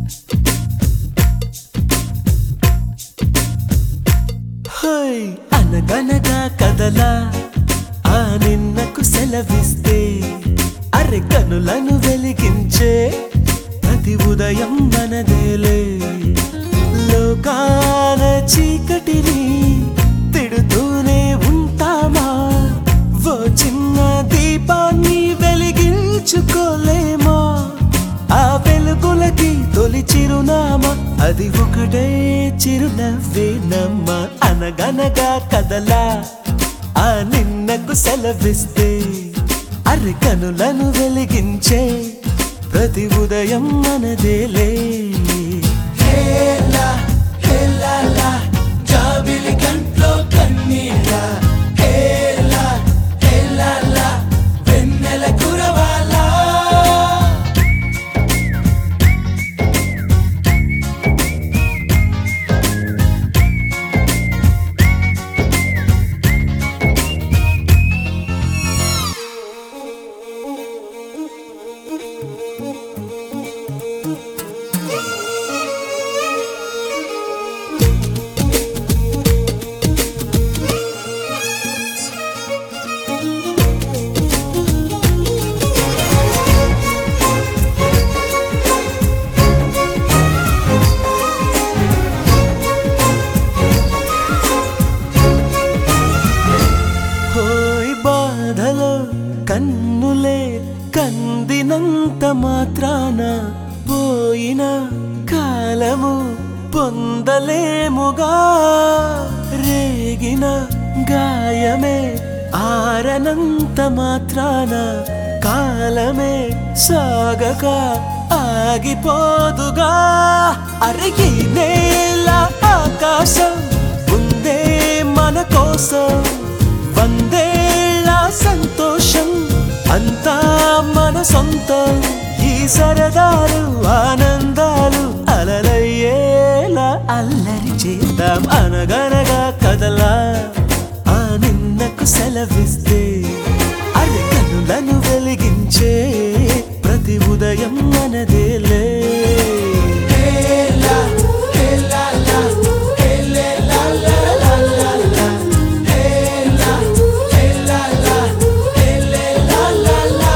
హోయ్ అనగనగా కదలా ఆ నిన్నకు సెలవిస్తే అరె కనులను వెలిగించే ప్రతి ఉదయం మనదేలే లోకాల చీకటిని తిడుతూనే ఉంటామా ఓ చిన్న దీపాన్ని వెలిగించుకోలేమా ఆ వెలుగులకి తొలి చిరునామా అది ఒకటే చిరునవ్వేనమ్మా అనగనగా కదలా ఆ నిన్నకు సెలవిస్తే అరి కనులను వెలిగించే ప్రతి ఉదయం మనదేలే హేలా హేలా లా, జాబిలి కంట్లో కన్నీళ్ళ హేలా హేలా లా, వెన్నెల కురవాలా హోయ్ బాధలో కన్నులే కందినంత మాత్రాన పోయిన కాలము పొందలేముగా రేగిన గాయమే ఆరనంత మాత్రాన కాలమే సాగక ఆగిపోదుగా అరగి నేల ఆకాశం ఉందే మన కోసం వందేళ్ళ సంతోషం అంతా మన సొంతం ఈ సరదాలు ఆనందాలు అలలయ్యేలా అల్లరి చేద్దాం అనగనగా కదలా ఆ నిన్నకు సెలవిస్తే అరే కనులను వెలిగించే ప్రతి ఉదయం మనదేలే హేలా, హేలా లా, హేలే లా లా లా లా లా. హేలా, హేలా లా, హేలే లా లా లా.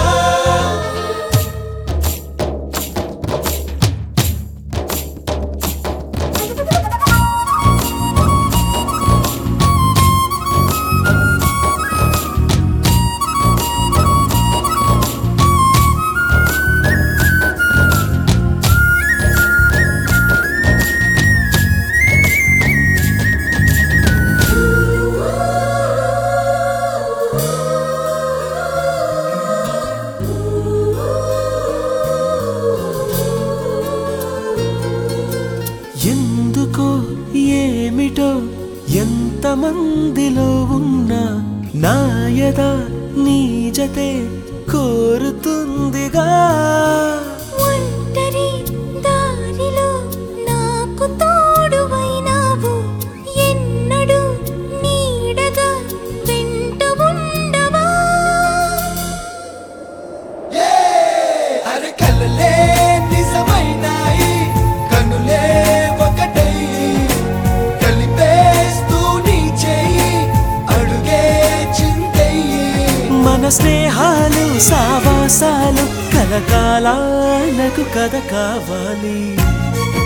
ఎందుకో ఏమిటో ఎంతమందిలో ఉన్నా నాయద నీజతే కోరుతుందిగా ఒంటరి దారిలో నాకు తోడువైనావు ఎన్నడూ నీడగా వెంట ఉండవా అరే కలలే నిజమైనాయి కనులే ఒకటై కలిపేస్తూ నీ చేయి అడుగే చింతయ్యి మన స్నేహాలు సావాసాలు కలకాలాలకు కథ కావాలి